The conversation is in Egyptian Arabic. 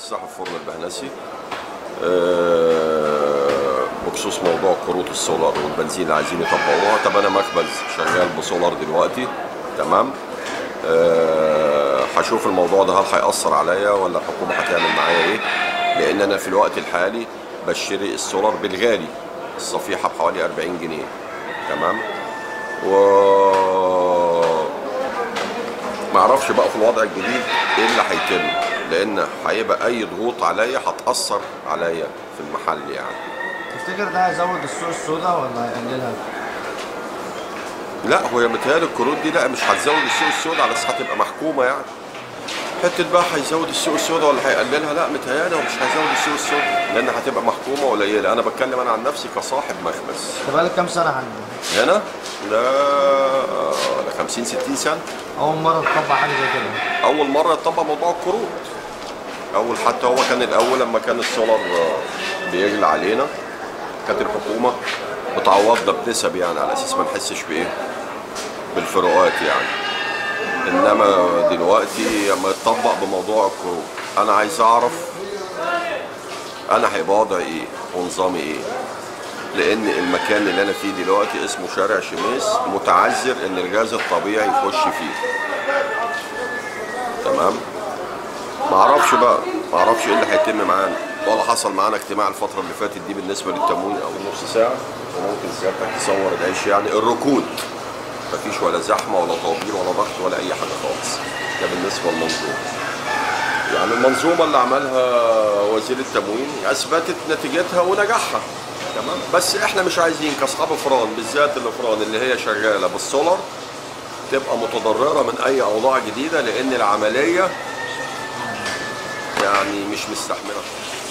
صاحب فرن البهنسي آه، بخصوص موضوع كروت السولار والبنزين اللي عايزين يطبقوها طب انا مخبز شغال بسولار دلوقتي تمام آه، هشوف الموضوع ده هل هيأثر عليا ولا الحكومة هتعمل معايا ايه لان انا في الوقت الحالي بشتري السولار بالغالي الصفيحة بحوالي 40 جنيه تمام و ما اعرفش بقى في الوضع الجديد ايه اللي هيتم لان هيبقى اي ضغوط عليا هتاثر عليا في المحل يعني تفتكر ده هيزود السوق السوداء ولا هيقللها؟ لا هو متهيألي الكروت دي لا مش هتزود السوق السوداء على اساس هتبقى محكومه يعني حته بقى هيزود السوق السوداء ولا هيقللها لا متهيألي هو مش هيزود السوق السوداء لان هتبقى محكومه قليله انا بتكلم انا عن نفسي كصاحب مخبز انت بقالك كام سنه عندي؟ هنا لا ده 50 60 سنه اول مره تطبق حاجه زي كده اول مره يطبق موضوع الكروت اول حتى هو كان الاول لما كان السولار آه، بيغلى علينا كانت الحكومه بتعوضنا بنسب يعني على اساس ما نحسش بايه بالفروقات يعني انما دلوقتي لما يتطبق بموضوع الكروت انا عايز اعرف انا هيبقى وضعي ايه ونظامي ايه لان المكان اللي انا فيه دلوقتي اسمه شارع شميس متعذر ان الغاز الطبيعي يخش فيه تمام ما اعرفش بقى ما اعرفش ايه اللي هيتم معانا ولا حصل معانا اجتماع الفتره اللي فاتت دي بالنسبه للتموين او نص ساعه وممكن سيادتك تصور العيش يعني الركود مفيش ولا زحمه ولا طوابير ولا ضغط ولا اي حاجه خالص ده بالنسبه للمنظومه يعني المنظومه اللي عملها وزير التموين اثبتت نتيجتها ونجاحها تمام بس احنا مش عايزين كاصحاب فران بالذات الافران اللي هي شغاله بالسولار تبقى متضرره من اي اوضاع جديده لان العمليه يعني مش مستحمله